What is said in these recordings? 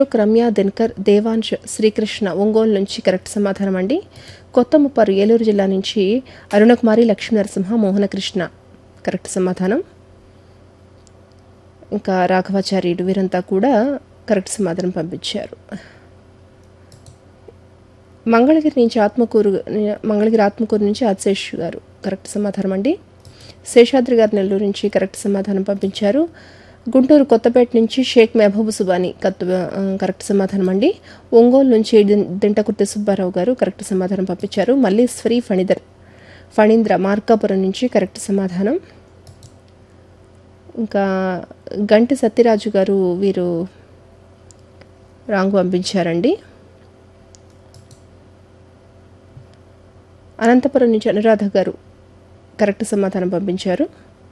రమ్య దినకర్ దేవాంశ్ శ్రీకృష్ణ ఒంగోలు నుంచి కరెక్ట్ సమాధానం అండి కొత్త ముప్పారు ఏలూరు జిల్లా నుంచి అరుణకుమారి లక్ష్మీ నరసింహ మోహనకృష్ణ కరెక్ట్ సమాధానం ఇంకా రాఘవాచార్యుడు వీరంతా కూడా కరెక్ట్ సమాధానం పంపించారు మంగళగిరి నుంచి ఆత్మకూరు మంగళగిరి ఆత్మకూరు నుంచి ఆదిశేష్ గారు కరెక్ట్ సమాధానం అండి శేషాద్రి గారు నెల్లూరు నుంచి కరెక్ట్ సమాధానం పంపించారు గుంటూరు కొత్తపేట నుంచి షేక్ మెహబూబ్ సుబాని కత్ కరెక్ట్ సమాధానం అండి ఒంగోలు నుంచి దిం- దింటకుర్తి సుబ్బారావు గారు కరెక్ట్ సమాధానం పంపించారు మల్లీశ్వరి ఫణిధర్ ఫణీంద్ర మార్కాపురం నుంచి కరెక్ట్ సమాధానం ఇంకా గంటి సత్యరాజు గారు వీరు రాంగ్ పంపించారండి అనంతపురం నుంచి అనురాధ గారు కరెక్ట్ సమాధానం పంపించారు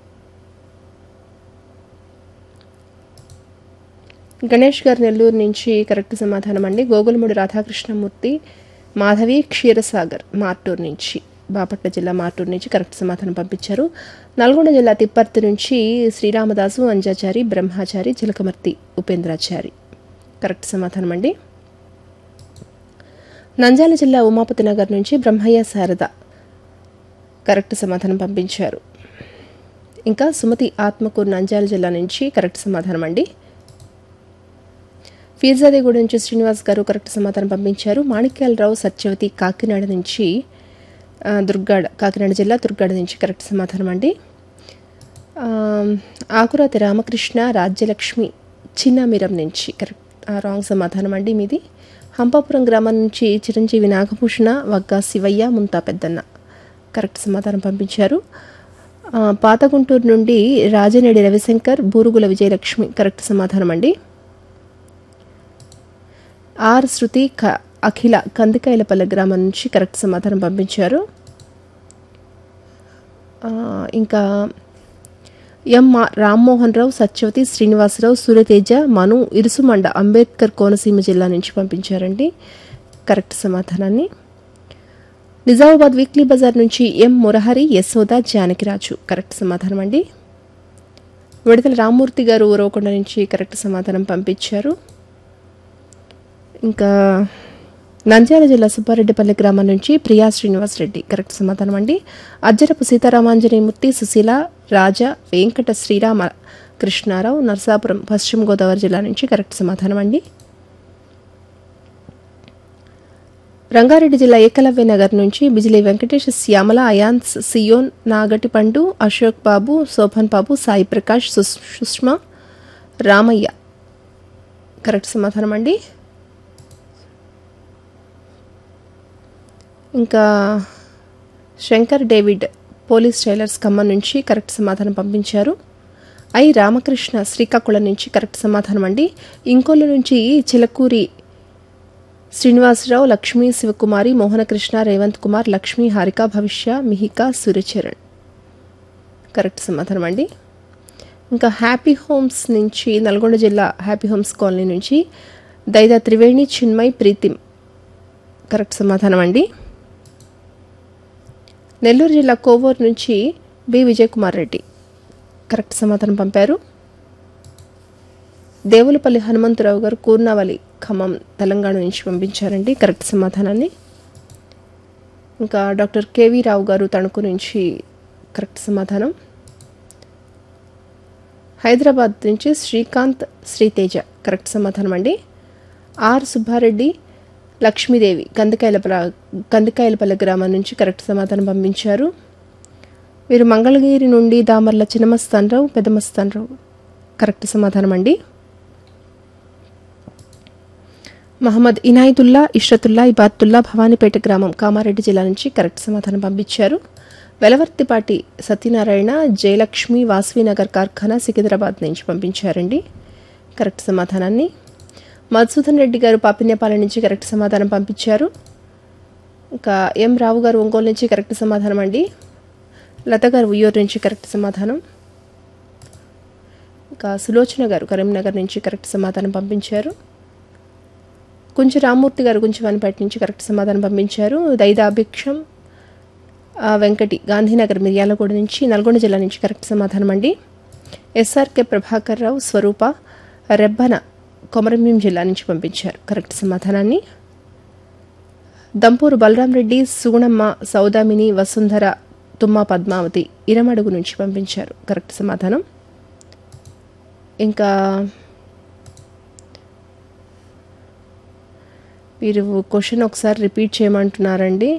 గణేష్ గారు నెల్లూరు నుంచి కరెక్ట్ సమాధానం అండి గోగులమూడి రాధాకృష్ణమూర్తి మాధవి క్షీరసాగర్ మార్టూర్ నుంచి బాపట్ల జిల్లా మార్టూర్ నుంచి కరెక్ట్ సమాధానం పంపించారు నల్గొండ జిల్లా తిప్పర్తి నుంచి శ్రీరామదాసు అంజాచారి బ్రహ్మాచారి చిలకమర్తి ఉపేంద్రాచారి కరెక్ట్ సమాధానం అండి నంద్యాల జిల్లా ఉమాపతి నగర్ నుంచి బ్రహ్మయ్య శారద కరెక్ట్ సమాధానం పంపించారు ఇంకా సుమతి ఆత్మకూరు నంద్యాల జిల్లా నుంచి కరెక్ట్ సమాధానం అండి ఫీర్జాదేగూడ నుంచి శ్రీనివాస్ గారు కరెక్ట్ సమాధానం పంపించారు మాణిక్యాలరావు సత్యవతి కాకినాడ నుంచి ఆ, దుర్గాడ కాకినాడ జిల్లా దుర్గాడ నుంచి కరెక్ట్ సమాధానం అండి ఆ, ఆకురాతి రామకృష్ణ రాజ్యలక్ష్మి చిన్నమిరం నుంచి కరెక్ట్ ఆ, రాంగ్ సమాధానం అండి మీది హంపాపురం గ్రామం నుంచి చిరంజీవి నాగభూషణ వగ్గా శివయ్య ముంతా పెద్దన్న కరెక్ట్ సమాధానం పంపించారు ఆ, పాత గుంటూరు నుండి రాజనేడి రవిశంకర్ బూరుగుల విజయలక్ష్మి కరెక్ట్ సమాధానం అండి ఆర్ శృతి క అఖిల కందికాయలపల్లె గ్రామం నుంచి కరెక్ట్ సమాధానం పంపించారు ఆ, ఇంకా ఎం మా- రామ్మోహన్ రావు సత్యవతి శ్రీనివాసరావు సూర్యతేజ మను ఇరుసుమండ అంబేద్కర్ కోనసీమ జిల్లా నుంచి పంపించారండి కరెక్ట్ సమాధానాన్ని నిజామాబాద్ వీక్లీ బజార్ నుంచి ఎం మురహరి యశోద జానకిరాజు కరెక్ట్ సమాధానం అండి విడతల రామ్మూర్తి గారు ఊరవకొండ నుంచి కరెక్ట్ సమాధానం పంపించారు ఇంకా నంద్యాల జిల్లా సుబ్బారెడ్డిపల్లి గ్రామం నుంచి ప్రియా శ్రీనివాస్ రెడ్డి కరెక్ట్ సమాధానం అండి అజ్జరపు సీతారామాంజనేయమూర్తి సుశీల రాజా వెంకట శ్రీరామ కృష్ణారావు నరసాపురం పశ్చిమ గోదావరి జిల్లా నుంచి కరెక్ట్ సమాధానం అండి రంగారెడ్డి జిల్లా ఏకలవ్య నగర్ నుంచి బిజిలీ వెంకటేష్ శ్యామల అయాన్స్ సియోన్ నాగటి పండు అశోక్ బాబు శోభన్ బాబు సాయి ప్రకాష్ సుష్- సుష్మా రామయ్య కరెక్ట్ సమాధానం అండి ఇంకా Shankar David police tailors Khammam నుంచి కరెక్ట్ సమాధానం పంపించారు ఐ రామకృష్ణ శ్రీకాకుళం నుంచి కరెక్ట్ సమాధానం అండి ఇంకోళ్ళ నుంచి చిలకూరి శ్రీనివాసరావు లక్ష్మీ శివకుమారి మోహనకృష్ణ రేవంత్ కుమార్ లక్ష్మీ హారిక భవిష్య మిహిక సూర్యచరణ్ కరెక్ట్ సమాధానం అండి ఇంకా హ్యాపీ హోమ్స్ నుంచి నల్గొండ జిల్లా హ్యాపీ హోమ్స్ కాలనీ నుంచి దైదా త్రివేణి చిన్మయ్ ప్రీతిం కరెక్ట్ సమాధానం అండి నెల్లూరు జిల్లా కోవూరు నుంచి బి విజయ్ కుమార్ రెడ్డి కరెక్ట్ సమాధానం పంపారు దేవులపల్లి హనుమంతరావు గారు కూర్నావలి ఖమ్మం తెలంగాణ నుంచి పంపించారండి కరెక్ట్ సమాధానాన్ని ఇంకా డాక్టర్ కేవీ రావు గారు తణుకు నుంచి కరెక్ట్ సమాధానం హైదరాబాద్ నుంచి శ్రీకాంత్ శ్రీతేజ కరెక్ట్ సమాధానం అండి ఆర్ సుబ్బారెడ్డి లక్ష్మీదేవి కందికాయలపల కందికాయలపల్లి గ్రామం నుంచి కరెక్ట్ సమాధానం పంపించారు వీరు మంగళగిరి నుండి దామర్ల చిన్నమస్తానరావు పెద్దమస్తానరావు కరెక్ట్ సమాధానం అండి మహమ్మద్ ఇనాయతుల్లా ఇష్రతుల్లా ఇబాతుల్లా భవానీపేట గ్రామం కామారెడ్డి జిల్లా నుంచి కరెక్ట్ సమాధానం పంపించారు వెలవర్తిపాటి సత్యనారాయణ జయలక్ష్మి వాసవినగర్ కార్ఖానా సికింద్రాబాద్ నుంచి పంపించారండి కరెక్ట్ సమాధానాన్ని మధుసూదన్ రెడ్డి గారు పాపిన్యపాలెం నుంచి కరెక్ట్ సమాధానం పంపించారు ఇంకా ఎం రావు గారు ఒంగోలు నుంచి కరెక్ట్ సమాధానం అండి లత గారు ఉయ్యూరు నుంచి కరెక్ట్ సమాధానం ఇంకా సులోచన గారు కరీంనగర్ నుంచి కరెక్ట్ సమాధానం పంపించారు కొంచెం రామ్మూర్తి గారు కొంచెం వనిపేట నుంచి కరెక్ట్ సమాధానం పంపించారు దైదాభిక్షం ఆ, వెంకటి గాంధీనగర్ మిర్యాలగూడ నుంచి నల్గొండ జిల్లా నుంచి కరెక్ట్ సమాధానం అండి ఎస్ఆర్కే ప్రభాకర్ రావు స్వరూప రెబ్బన కొమరంభీం జిల్లా నుంచి పంపించారు కరెక్ట్ సమాధానాన్ని దంపూరు బలరాం రెడ్డి సుగుణమ్మ సౌదామిని వసుంధర తుమ్మ పద్మావతి ఇరమడుగు నుంచి పంపించారు కరెక్ట్ సమాధానం ఇంకా మీరు క్వశ్చన్ ఒకసారి రిపీట్ చేయమంటున్నారండి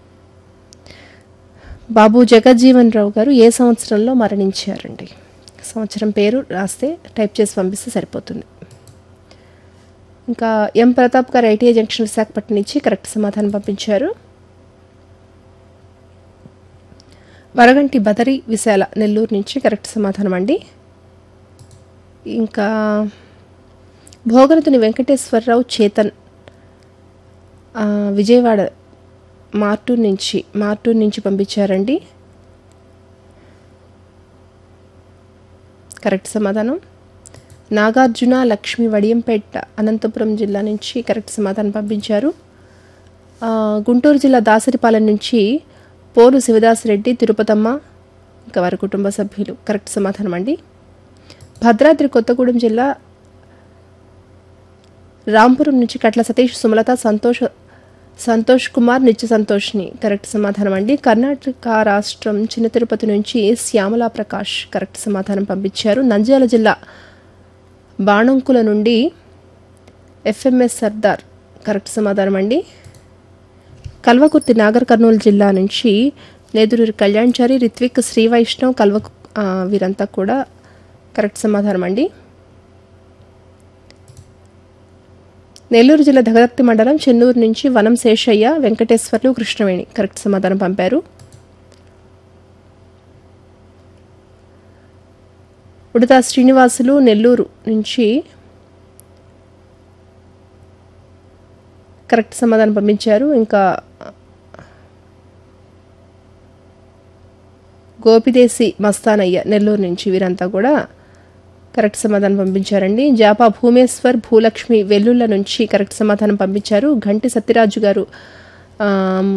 బాబు జగజ్జీవన్ రావు గారు ఏ సంవత్సరంలో మరణించారండి సంవత్సరం పేరు రాస్తే టైప్ చేసి పంపిస్తే సరిపోతుంది ఇంకా ఎం ప్రతాప్ గారు ఐటీఐ జంక్షన్ విశాఖపట్నం నుంచి కరెక్ట్ సమాధానం పంపించారు వరగంటి బదరి విశాల నెల్లూరు నుంచి కరెక్ట్ సమాధానం అండి ఇంకా భోగనతుని వెంకటేశ్వరరావు చేతన్ ఆ, విజయవాడ మార్టూర్ నుంచి మార్టూర్ నుంచి పంపించారండి కరెక్ట్ సమాధానం నాగార్జున లక్ష్మి వడియంపేట అనంతపురం జిల్లా నుంచి కరెక్ట్ సమాధానం పంపించారు ఆ, గుంటూరు జిల్లా దాసరిపాలెం నుంచి పోలు శివదాసరెడ్డి తిరుపతమ్మ ఇంకా వారి కుటుంబ సభ్యులు కరెక్ట్ సమాధానం అండి భద్రాద్రి కొత్తగూడెం జిల్లా రాంపురం నుంచి కట్ల సతీష్ సుమలత సంతోష్ సంతోష్ కుమార్ నిత్య సంతోష్ని కరెక్ట్ సమాధానం అండి కర్ణాటక రాష్ట్రం చిన్న తిరుపతి నుంచి శ్యామలా ప్రకాష్ కరెక్ట్ సమాధానం పంపించారు నంద్యాల జిల్లా బాణంకుల నుండి ఎఫ్ఎంఎస్ సర్దార్ కరెక్ట్ సమాధానం అండి కల్వకుర్తి నాగర్ కర్నూలు జిల్లా నుంచి నేదురూరి కళ్యాణ్చారి రిత్విక్ శ్రీ వైష్ణవ్ కల్వ ఆ, వీరంతా కూడా కరెక్ట్ సమాధానం అండి నెల్లూరు జిల్లా దగదర్తి మండలం చెన్నూరు నుంచి వనం శేషయ్య వెంకటేశ్వర్లు కృష్ణవేణి కరెక్ట్ సమాధానం పంపారు ఉడతా శ్రీనివాసులు నెల్లూరు నుంచి కరెక్ట్ సమాధానం పంపించారు ఇంకా గోపిదేశి మస్తానయ్య నెల్లూరు నుంచి వీరంతా కూడా కరెక్ట్ సమాధానం పంపించారండి జాపా భూమేశ్వర్ భూలక్ష్మి వెల్లుళ్ళ నుంచి కరెక్ట్ సమాధానం పంపించారు ఘంటి సత్యరాజు గారు ఆమ్,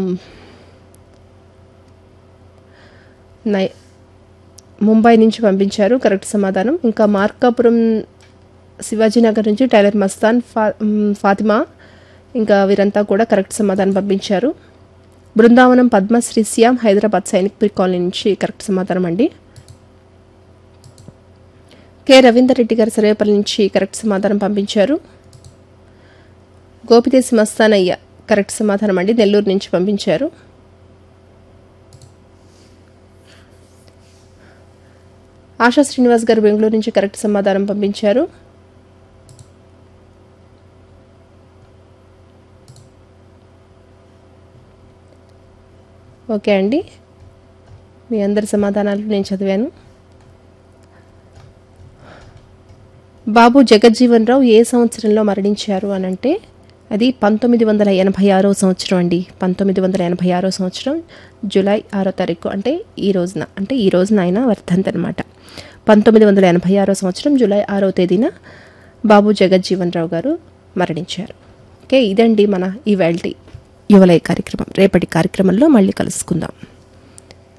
నై ముంబై నుంచి పంపించారు కరెక్ట్ సమాధానం ఇంకా మార్కాపురం శివాజీనగర్ నుంచి టైలర్ మస్తాన్ ఫా మ్, ఫాతిమా ఇంకా వీరంతా కూడా కరెక్ట్ సమాధానం పంపించారు బృందావనం పద్మశ్రీ శ్యామ్ హైదరాబాద్ సైనిక్ పి కాలనీ నుంచి కరెక్ట్ సమాధానం అండి కె రవీందర్ రెడ్డి గారు సర్వేపల్లి నుంచి కరెక్ట్ సమాధానం పంపించారు గోపిదేశి మస్తానయ్య కరెక్ట్ సమాధానం అండి నెల్లూరు నుంచి పంపించారు ఆశా శ్రీనివాస్ గారు బెంగళూరు నుంచి కరెక్ట్ సమాధానం పంపించారు ఓకే అండి మీ అందరి సమాధానాలు నేను చదివాను బాబు జగజ్జీవన్ రావు ఏ సంవత్సరంలో మరణించారు అని అంటే అది పంతొమ్మిది వందల ఎనభై ఆరో సంవత్సరం అండి పంతొమ్మిది వందల ఎనభై ఆరో సంవత్సరం జూలై ఆరో తారీఖు అంటే ఈ రోజున అంటే ఈ రోజున ఆయన వర్ధంత్ అనమాట పంతొమ్మిది వందల ఎనభై ఆరో సంవత్సరం జూలై ఆరో తేదీన బాబు జగజ్జీవన్ రావు గారు మరణించారు ఓకే ఇదండి మన ఈ యువలయ కార్యక్రమం రేపటి కార్యక్రమంలో మళ్ళీ కలుసుకుందాం